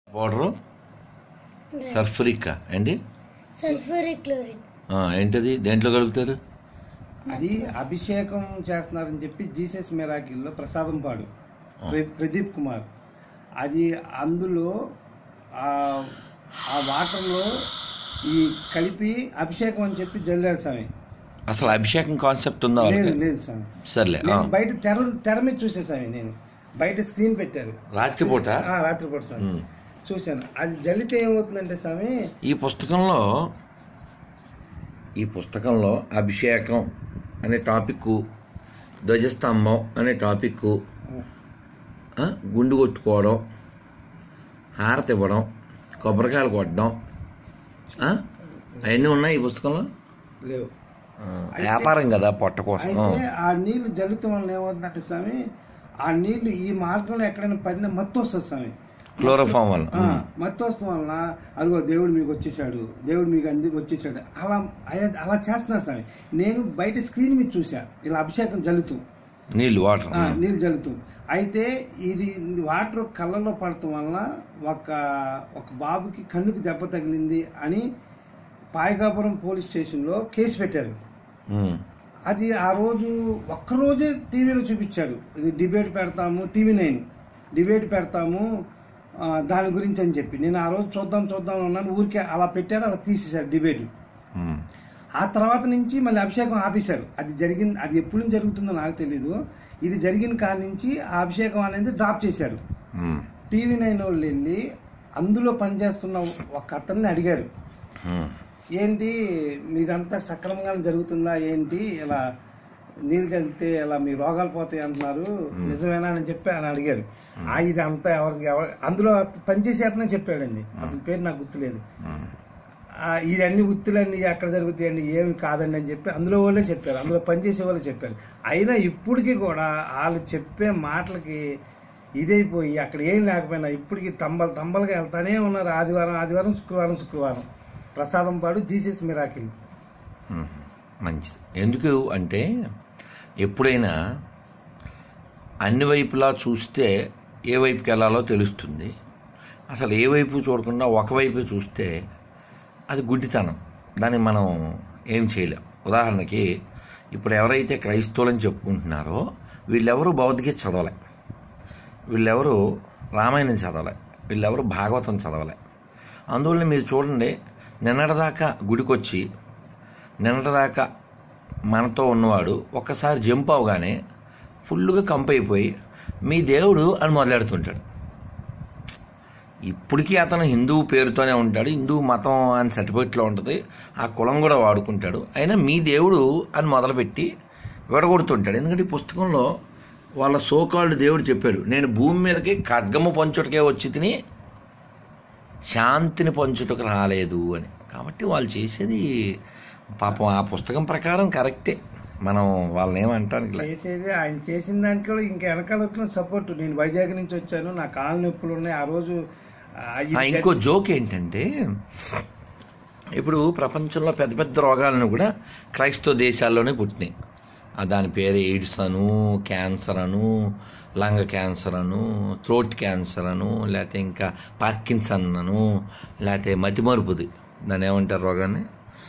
Powder sulphuric ఏంటి sulphuric chlorine ఆ, ఏంటది దేంట్లో కలుపుతారు అది అభిషేకం చేస్తున్నారని చెప్పి జీసస్ మిరాకిల్లో ప్రసాదం పాడు ప్ర- ప్రదీప్ కుమార్ అది అందులో ఆ ఆ వాటర్లో ఈ కలిపి అభిషేకం అని చెప్పి జల్లారు స్వామి అసలు అభిషేకం కాన్సెప్ట్ ఉందా లేదు వాళ్ళకి లేదు స్వామి సర్లే ఆ. నేను బయట తెర తెర మీద చూసే స్వామి నేను బయట స్క్రీన్ పెట్టారు రాత్రిపూట ఆ, రాత్రిపూట స్వామి ఉమ్. చూశాను అది జల్లితే ఏమవుతుందంటే స్వామి ఈ పుస్తకంలో ఈ పుస్తకంలో అభిషేకం అనే టాపిక్ ధ్వజస్తంభం అనే టాపిక్ ఆ, గుండు కొట్టుకోవడం హారతి ఇవ్వడం కొబ్బరికాయలు కొట్టడం ఆ, అవన్నీ ఉన్నాయి ఈ పుస్తకంలో లేవు ఆ, వ్యాపారం కదా పొట్ట కోసం అయితే ఆ నీళ్లు జల్లుతాం వల్ల ఏమవుతుందంటే స్వామి ఆ నీళ్లు ఈ మార్గంలో ఎక్కడైనా పడినా మత్తు వస్తుంది స్వామి క్లోరోఫామ్ వల్ల ఆ, మత్తు వస్తుంది వలన అదిగో దేవుడు మీకు వచ్చేసాడు దేవుడు మీకు అందికి వచ్చేసాడు అలా అయ- అలా చేస్తున్నారు స్వామి నేను బయట స్క్రీన్ మీద చూసా ఇలా అభిషేకం జల్లుతూ నీళ్ళు వాటర్ ఆ, నీళ్ళు జల్లుతూ అయితే ఇది వాటర్ కళ్ళలో పడటం వలన ఒక ఒక బాబుకి కన్నుకి దెబ్బ తగిలింది అని పాయకాపురం పోలీస్ స్టేషన్లో కేసు పెట్టారు ఉమ్. అది ఆ రోజు ఒక్కరోజే టీవీలో చూపించాడు ఇది డిబేట్ పెడతాము టీవీ నైన్ డిబేట్ పెడతాము ఆ, దాని గురించి అని చెప్పి నేను ఆ రోజు చూద్దాం చూద్దాం ఉన్నాను ఊరికే అలా పెట్టారు అలా తీసేశారు డిబేట్ ఉమ్. ఆ తర్వాత నుంచి మళ్ళీ అభిషేకం ఆపేశారు అది జరిగింది అది ఎప్పుడు నుంచి జరుగుతుందో నాకు తెలీదు ఇది జరిగిన కాడి నుంచి ఆ అభిషేకం అనేది డ్రాప్ చేశారు ఉమ్. టీవీ నైన్ వాళ్ళు వెళ్ళి అందులో పనిచేస్తున్న ఒక అతన్ని అడిగారు ఉమ్. ఏంటి మీదంతా సక్రమంగా జరుగుతుందా ఏంటి ఇలా నీళ్ళు కలిస్తే ఇలా మీ రోగాలు పోతాయి అంటున్నారు నిజమేనా అని చెప్పి ఆయన అడిగారు ఆ ఇది అంతా ఎవరికి ఎవరు అందులో అత- పనిచేసే అతనే చెప్పాడండి అతని పేరు నాకు గుర్తులేదు ఉమ్. ఆ, ఇదన్నీ ఉత్తులన్నీ ఎక్కడ జరుగుతాయండి ఏమి కాదండి అని చెప్పి అందులో వాళ్ళే చెప్పారు అందులో పనిచేసే వాళ్ళు చెప్పారు అయినా ఇప్పటికీ కూడా వాళ్ళు చెప్పే మాటలకి ఇదైపోయి అక్కడ ఏం లేకపోయినా ఇప్పటికి తంబలు తంబలుగా వెళ్తానే ఉన్నారు ఆదివారం ఆదివారం శుక్రవారం శుక్రవారం ప్రసాదం పాడు జీసస్ మిరాకిల్ మ్మ్. మంచిది ఎందుకు అంటే ఎప్పుడైనా అన్ని వైపులా చూస్తే ఏ వైపుకి వెళ్ళాలో తెలుస్తుంది అసలు ఏ వైపు చూడకుండా ఒకవైపు చూస్తే అది గుడ్డితనం దాన్ని మనం ఏం చేయలేం ఉదాహరణకి ఇప్పుడు ఎవరైతే క్రైస్తవులని చెప్పుకుంటున్నారో వీళ్ళెవరు భౌతిక చదవలే వీళ్ళెవరు రామాయణం చదవలే వీళ్ళెవరు భాగవతం చదవలే అందువల్ల మీరు చూడండి నిన్నటిదాకా గుడికొచ్చి నిన్నటిదాకా మనతో ఉన్నవాడు ఒక్కసారి జంప్ అవగానే ఫుల్గా కంప్ అయిపోయి మీ దేవుడు అని మొదలెడుతుంటాడు ఇప్పటికీ అతను హిందువు పేరుతోనే ఉంటాడు హిందూ మతం అని సర్టిఫికెట్లో ఉంటుంది ఆ కులం కూడా వాడుకుంటాడు అయినా మీ దేవుడు అని మొదలుపెట్టి విడగొడుతుంటాడు ఎందుకంటే ఈ పుస్తకంలో వాళ్ళ సోకాల్డ్ దేవుడు చెప్పాడు నేను భూమి మీదకి ఖడ్గము పంచుటకే వచ్చి తిని శాంతిని పంచుటకు రాలేదు అని కాబట్టి వాళ్ళు చేసేది పాపం ఆ పుస్తకం ప్రకారం కరెక్టే మనం వాళ్ళని ఏమంటానికి లే. చేసేది ఆయన చేసిన దాంట్లో ఇంకా వెనకాల వచ్చిన సపోర్ట్ నేను వైజాగ్ నుంచి వచ్చాను నా కాళ్ళ నొప్పులు ఉన్నాయి ఆ రోజు ఆ, ఇది ఆ, ఇంకో జోక్ ఏంటంటే ఇప్పుడు ప్రపంచంలో పెద్ద పెద్ద రోగాలను కూడా క్రైస్తవ దేశాల్లోనే పుట్టినాయి ఆ దాని పేరు ఎయిడ్స్ అను క్యాన్సర్ అను లంగ్ క్యాన్సర్ అను థ్రోట్ క్యాన్సర్ అను లేకపోతే ఇంకా పార్కిన్సన్ అను లేకపోతే మతిమరుపుది దాన్ని ఏమంటారు రోగాన్ని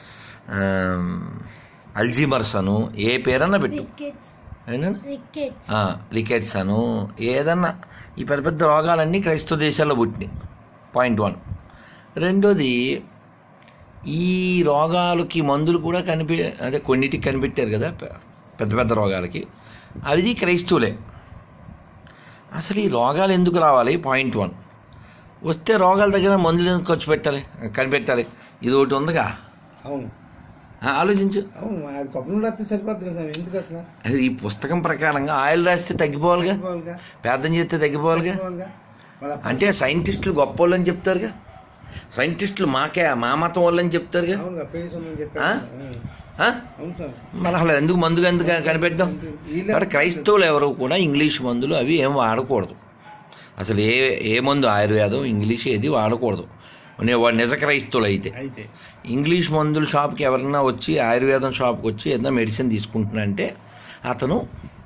అల్జీమర్స్ అను ఏ పేరన్నా పెట్టు రికెట్స్ అయినా రికెట్స్ రికెట్స్ అను ఏదన్నా ఈ పెద్ద పెద్ద రోగాలన్నీ క్రైస్తవ దేశాల్లో పుట్టినాయి పాయింట్ వన్ రెండోది ఈ రోగాలకి మందులు కూడా కనిపి అదే కొన్నిటికి కనిపెట్టారు కదా పె- పెద్ద పెద్ద రోగాలకి అది క్రైస్తవులే అసలు ఈ రోగాలు ఎందుకు రావాలి పాయింట్ వన్ వస్తే రోగాల దగ్గర మందులు ఎందుకు ఖర్చు పెట్టాలి కనిపెట్టాలి ఇది ఒకటి ఉందిగా అవును ఆ, ఆలోచించు అవును అది కొబ్బరి నూనె రాస్తే సరిపోతుంది కదా ఎందుకు అసలు అది ఈ పుస్తకం ప్రకారంగా ఆయిల్ రాస్తే తగ్గిపోవాలిగా తగ్గిపోవాలిగా. పేదం చేస్తే తగ్గిపోవాలిగా తగ్గిపోవాలిగా. వాళ్ళ అంటే సైంటిస్టులు గొప్ప వాళ్ళని చెప్తారుగా సైంటిస్టులు మాకే మా మతం వాళ్ళని చెప్తారుగా అవునుగా పెళ్లి సొమ్మని ఆ? చెప్పారు ఆ? అవును సార్ మరి అసలు ఎందుకు మందుగా ఎందుకు కనిపెట్టాం కాబట్టి క్రైస్తవులు ఎవరు కూడా ఇంగ్లీష్ మందులు అవి ఏం వాడకూడదు అసలు ఏ ఏ మందు ఆయుర్వేదం ఇంగ్లీష్ ఏది వాడకూడదు నే- వాడు నిజ క్రైస్తవులు అయితే అయితే ఇంగ్లీష్ మందుల షాప్కి ఎవరన్నా వచ్చి ఆయుర్వేదం షాప్కి వచ్చి ఏదైనా మెడిసిన్ తీసుకుంటున్నారంటే అతను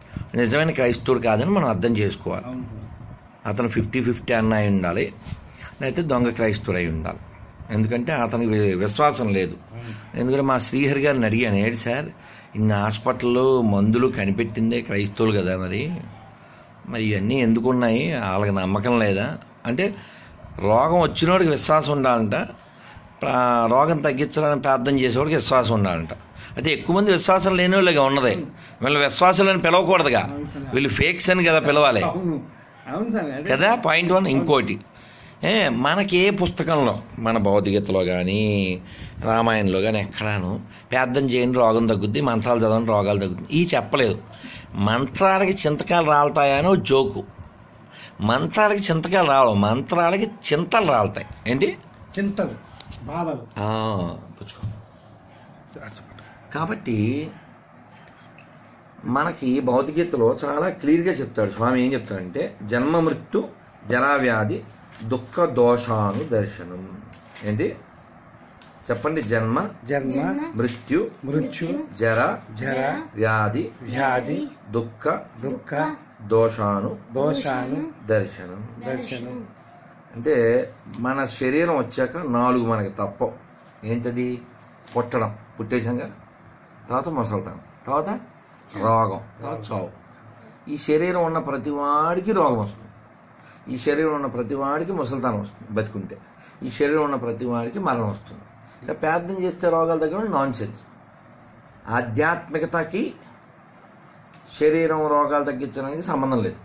నిజమైన క్రైస్తవుడు కాదని మనం అర్థం చేసుకోవాలి అవును సార్ అతను ఫిఫ్టీ ఫిఫ్టీ అన్న అయి ఉండాలి లేకపోతే దొంగ క్రైస్తవుడు అయి ఉండాలి ఎందుకంటే అతనికి వి- విశ్వాసం లేదు ఎందుకంటే మా శ్రీహరి గారిని అడిగాను ఏంటి సార్ ఇన్ని హాస్పిటల్లో మందులు కనిపెట్టిందే క్రైస్తవులు కదా మరి మరి ఇవన్నీ ఎందుకు ఉన్నాయి వాళ్ళకి నమ్మకం లేదా అంటే రోగం వచ్చినోడికి విశ్వాసం ఉండాలంట ప్రా- రోగం తగ్గించాలని ప్రార్థన చేసేవాడికి విశ్వాసం ఉండాలంట అయితే ఎక్కువ మంది విశ్వాసం లేని వాళ్ళగా ఉన్నది వీళ్ళు విశ్వాసాలని పిలవకూడదుగా వీళ్ళు ఫేక్స్ అని కదా పిలవాలి అవును అవును స్వామి అదే కదా పాయింట్ వన్ ఇంకోటి ఏ మనకి ఏ పుస్తకంలో మన భౌతికతలో కానీ రామాయణంలో కానీ ఎక్కడాను ప్రార్థన చేయండి రోగం తగ్గుద్ది మంత్రాలు చదవండి రోగాలు తగ్గుద్ది ఈ చెప్పలేదు మంత్రాలకి చింతకాలు రాలుతాయా అని ఒక జోకు మంత్రాలకి చింతకాలు రావడం మంత్రాలకి చింతలు రాలుతాయి ఏంటి చింతలు బాధలు ఆ, పుచ్చుకో కాబట్టి మనకి భౌతికతలో చాలా క్లియర్గా చెప్తాడు స్వామి ఏం చెప్తాడంటే జన్మ మృత్యు జరావ్యాధి దుఃఖ దోషాను దర్శనం ఏంటి చెప్పండి జన్మ జన్మ మృత్యు మృత్యు జర జర వ్యాధి వ్యాధి దుఃఖ దుఃఖ దోషాను దోషాను దర్శనం దర్శనం అంటే మన శరీరం వచ్చాక నాలుగు మనకి తప్ప ఏంటది పుట్టడం పుట్టేశాక తర్వాత ముసల్తాం తర్వాత రోగం తర్వాత చావు ఈ శరీరం ఉన్న ప్రతి వాడికి రోగం వస్తుంది ఈ శరీరం ఉన్న ప్రతి వాడికి ముసల్తానం వస్తుంది బతికుంటే ఈ శరీరం ఉన్న ప్రతి వాడికి మరణం వస్తుంది ఇలా ప్రార్థన చేస్తే రోగాలు తగ్గడం నాన్ సెన్స్ ఆధ్యాత్మికతకి శరీరం రోగాలు తగ్గించడానికి సంబంధం లేదు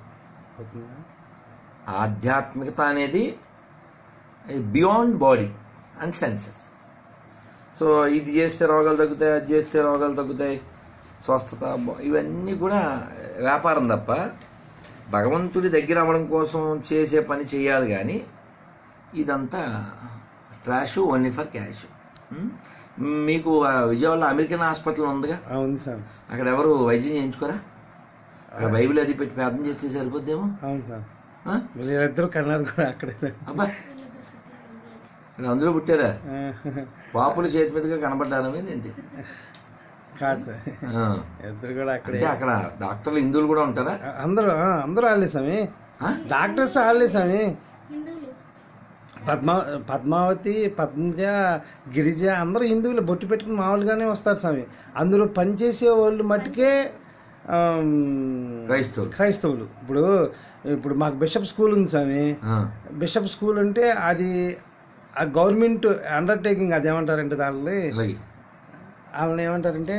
ఆధ్యాత్మికత అనేది beyond body and senses so ఇది చేస్తే రోగాలు తగ్గుతాయి అది చేస్తే రోగాలు తగ్గుతాయి స్వస్థత బ- ఇవన్నీ కూడా వ్యాపారం తప్ప భగవంతుడి దగ్గర అవ్వడం కోసం చేసే పని చేయాలి కానీ ఇదంతా ట్రాష్ ఓన్లీ ఫర్ క్యాష్ మీకు ఆ, విజయవాడలో అమెరికన్ హాస్పిటల్ ఉందిగా అవును సార్ అక్కడ ఎవరు వైద్యం చేయించుకోరా అక్కడ బైబిల్ అది పెట్టి ప్రార్థన చేస్తే సరిపోద్దేమో అవును సార్ ఆ? వీళ్ళిద్దరు కన్నది కూడా అక్కడే సార్ అబ్బా ఇక్కడ అందులో పుట్టారా పాపుల చేతి మీదుగా కనబడ్డారా మీరు ఏంటి కాదు సార్ ఆ. ఇద్దరు కూడా అక్కడే అంటే అక్కడ డాక్టర్లు హిందువులు కూడా ఉంటారా అందరూ ఆ, అందరూ వాళ్ళే స్వామి ఆ? డాక్టర్స్ వాళ్ళే స్వామి పద్మా పద్మావతి పద్మజ గిరిజ అందరూ హిందువులు బొట్టు పెట్టుకుని మామూలుగానే వస్తారు స్వామి అందులో పనిచేసే వాళ్ళు మట్టుకే ఆమ్, క్రైస్తవులు క్రైస్తవులు ఇప్పుడు ఇప్పుడు మాకు బిషప్ స్కూల్ ఉంది స్వామి ఆ. బిషప్ స్కూల్ అంటే అది ఆ గవర్నమెంట్ అండర్టేకింగ్ అది ఏమంటారంటే దానిని అలాగే వాళ్ళని ఏమంటారంటే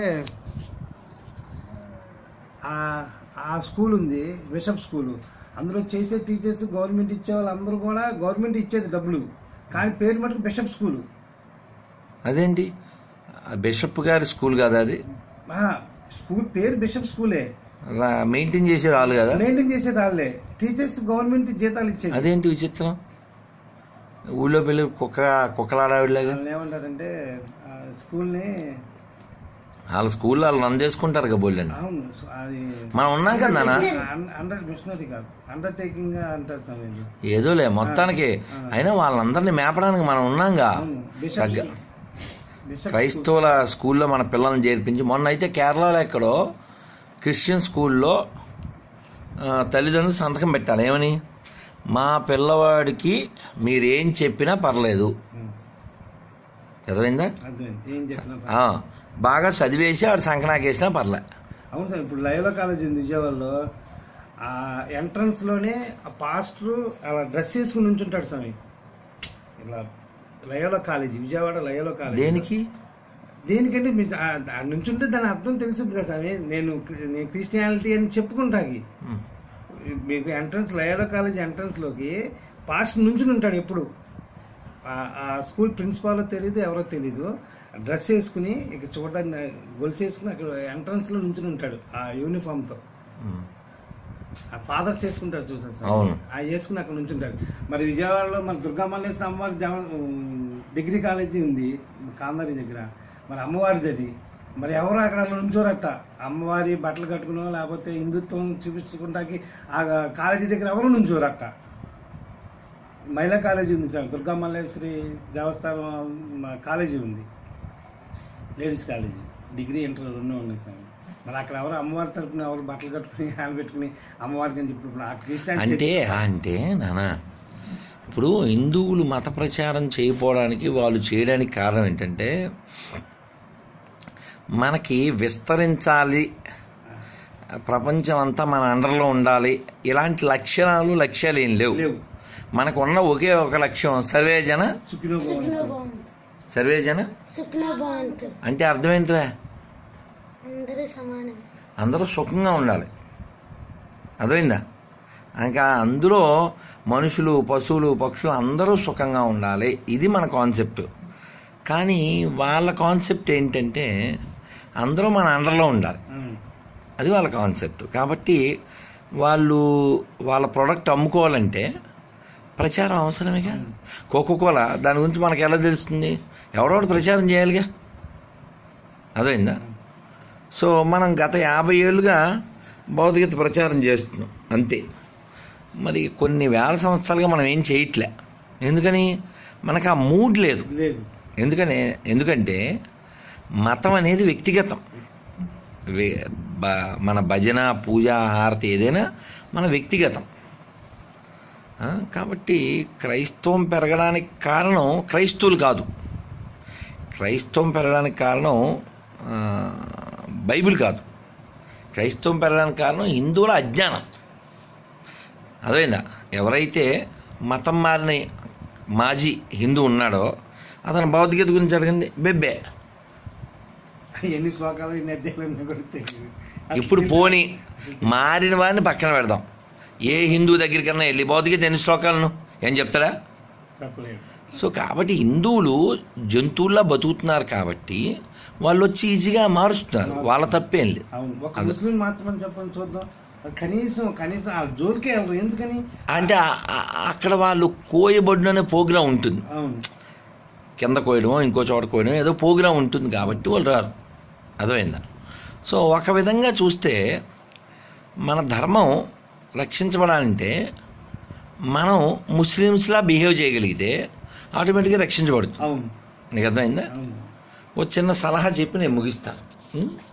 ఆ ఆ స్కూల్ ఉంది బిషప్ స్కూల్ అందులో చేసే టీచర్స్ గవర్నమెంట్ ఇచ్చే వాళ్ళందరూ కూడా గవర్నమెంట్ ఇచ్చేది డబ్బులు కానీ పేరు మటుకు బిషప్ స్కూల్ అదేంటి ఆ బిషప్ గారి స్కూల్ కదా అది స్కూల్ పేరు బిషప్ స్కూలే రా- మెయింటైన్ చేసేది వాళ్ళు కదా మెయింటైన్ చేసేది వాళ్ళే టీచర్స్ గవర్నమెంట్ జీతాలు ఇచ్చేది అదేంటి విచిత్రం ఊళ్ళో పెళ్ళి కుక్క కుక్కలాడావిడలాగా వాళ్ళని ఏమంటారంటే ఆ స్కూల్ని వాళ్ళ స్కూల్లో వాళ్ళు రన్ చేసుకుంటారు కదా బోళ్ళని అవును అది మనం ఉన్నాం కదా నాన్న అండర్ మిషనరీ కాదు అండర్టేకింగ్ అంటారు సమయంలో ఏదోలే మొత్తానికి అయినా వాళ్ళందరినీ మేపడానికి మనం ఉన్నాంగా అవును బిషప్ సగ్గా బిషప్ క్రైస్తవుల స్కూల్లో మన పిల్లల్ని చేర్పించి మొన్న అయితే కేరళలో ఎక్కడో క్రిస్టియన్ స్కూల్లో ఆ, తల్లిదండ్రులు సంతకం పెట్టాలి ఏమని మా పిల్లవాడికి మీరేం చెప్పినా పర్లేదు ఉమ్. చదివిందా అర్థమైంది ఏం చెప్పినా ఆ, బాగా చదివేసి ఆడు సంకనాకేసినా పర్లే అవును సార్ ఇప్పుడు లయోలా కాలేజ్ ఉంది విజయవాడలో ఆ ఎంట్రన్స్ లోనే ఆ పాస్టర్ అలా డ్రెస్ వేసుకుని నుంచుంటాడు స్వామి ఇలా Loyola college Vijayawada Loyola college దేనికి దేనికంటే మీరు ఆ- ఆ నుంచుంటే దాని అర్థం తెలుసుద్ది కదా స్వామి నేను క్రి- నేను క్రిస్టియానిటీ అని చెప్పుకుంటాకి ఉమ్. మీకు ఎంట్రన్స్ లయోలా కాలేజ్ ఎంట్రన్స్ లోకి పాస్టర్ నుంచుని ఉంటాడు ఎప్పుడు ఆ- ఆ స్కూల్ ప్రిన్సిపాల్ తెలియదు ఎవరో తెలీదు డ్రెస్ వేసుకుని ఇక చూడడానికి గొలుసు వేసుకుని అక్కడ ఎంట్రన్స్ లో నుంచుని ఉంటాడు ఆ యూనిఫామ్ తో ఉమ్. ఆ ఫాదర్స్ వేసుకుంటారు చూసారు సార్ అవును. ఆ వేసుకుని అక్కడ నుంచుంటారు మరి విజయవాడలో మన దుర్గా మల్లేశ్వర అమ్మవారి దేవ డిగ్రీ కాలేజీ ఉంది కాందారి దగ్గర మరి అమ్మవారిది అది మరి ఎవరు అక్కడ నుంచోరట అమ్మవారి బట్టలు కట్టుకునో లేకపోతే హిందుత్వం చూపించుకుంటాకి ఆ కాలేజీ దగ్గర ఎవరు నుంచోరట మహిళా కాలేజీ ఉంది సార్ దుర్గా మల్లేశ్వరి దేవస్థానం మా కాలేజీ ఉంది లేడీస్ కాలేజీ డిగ్రీ ఇంటర్ రెండు ఉన్నాయి సార్ మరి అక్కడ ఎవరు అమ్మవారి తరపున ఎవరు బట్టలు కట్టుకుని హ్యాండ్ పెట్టుకుని అమ్మవారికి అని చెప్పి ఇప్పుడు ఆ క్రిస్టియన్ అంటే అంటే నానా ఇప్పుడు హిందువులు మత ప్రచారం చేయకపోవడానికి వాళ్ళు చేయడానికి కారణం ఏంటంటే మనకి విస్తరించాలి ప్రపంచం అంతా మన అండర్లో ఉండాలి ఇలాంటి లక్షణాలు లక్ష్యాలు ఏం లేవు లేవు మనకు ఉన్న ఒకే ఒక లక్ష్యం సర్వే జన సుఖినో సుఖ్న భవంతు. భవంతు సర్వే జన సుఖ్న భవంతు అంటే అర్థం ఏంటిరా అందరూ సమానం అందరూ సుఖంగా ఉండాలి అర్థమైందా ఇంకా అందులో మనుషులు పశువులు పక్షులు అందరూ సుఖంగా ఉండాలి ఇది మన కాన్సెప్ట్ కానీ వాళ్ళ కాన్సెప్ట్ ఏంటంటే అందరూ మన అండర్లో ఉండాలి ఉమ్. అది వాళ్ళ కాన్సెప్ట్ కాబట్టి వాళ్ళు వాళ్ళ ప్రోడక్ట్ అమ్ముకోవాలంటే ప్రచారం అవసరమేగా కోకోకోలా దాని గురించి మనకు ఎలా తెలుస్తుంది ఎవడోడు ప్రచారం చేయాలిగా అదైందా సో మనం గత యాభై ఏళ్ళుగా భౌతికత ప్రచారం చేస్తున్నాం అంతే మరి కొన్ని వేల సంవత్సరాలుగా మనం ఏం చేయట్లే ఎందుకని మనకు ఆ మూడ్ లేదు లేదు ఎందుకని ఎందుకంటే మతం అనేది వ్యక్తిగతం వే- బ- మన భజన పూజ హారతి ఏదైనా మన వ్యక్తిగతం ఆ, కాబట్టి క్రైస్తవం పెరగడానికి కారణం క్రైస్తవులు కాదు క్రైస్తవం పెరగడానికి కారణం ఆ, బైబిల్ కాదు క్రైస్తవం పెరగడానికి కారణం హిందువుల అజ్ఞానం అదేందా ఎవరైతే మతం మారిన మాజీ హిందూ ఉన్నాడో అతను భౌతికత గురించి అడగండి బెబ్బే ఎన్ని శ్లోకాలు ఎన్ని అధ్యాయులు ఉన్నాయి కూడా తెలియదు ఇప్పుడు పోని మారిన వాడిని పక్కన పెడదాం ఏ హిందూ దగ్గరికన్నా వెళ్ళి భౌతికత ఎన్ని శ్లోకాలను ఏం చెప్తాడా చెప్పలేడు సో కాబట్టి హిందువులు జంతువుల్లా బతుకుతున్నారు కాబట్టి వాళ్ళు వచ్చి ఈజీగా మారుస్తున్నారు వాళ్ళ తప్పేం లేదు అవును ఒక ముస్లిం మాత్రమే చెప్పండి చూద్దాం అది కనీసం కనీసం ఆ జోలికే వెళ్ళరు ఎందుకని అంటే ఆ- ఆ- అక్కడ వాళ్ళు కోయబడిన ప్రోగ్రాం ఉంటుంది అవును కింద కోయడం ఇంకో చోట కోయడం ఏదో ప్రోగ్రాం ఉంటుంది కాబట్టి వాళ్ళు రారు అర్థమైందా సో ఒక విధంగా చూస్తే మన ధర్మం రక్షించబడాలంటే మనం ముస్లిమ్స్లా బిహేవ్ చేయగలిగితే ఆటోమేటిక్గా రక్షించబడుతుంది అవును నీకు అర్థమైందా అవును ఓ చిన్న సలహా చెప్పి నేను ముగిస్తాను ఉం?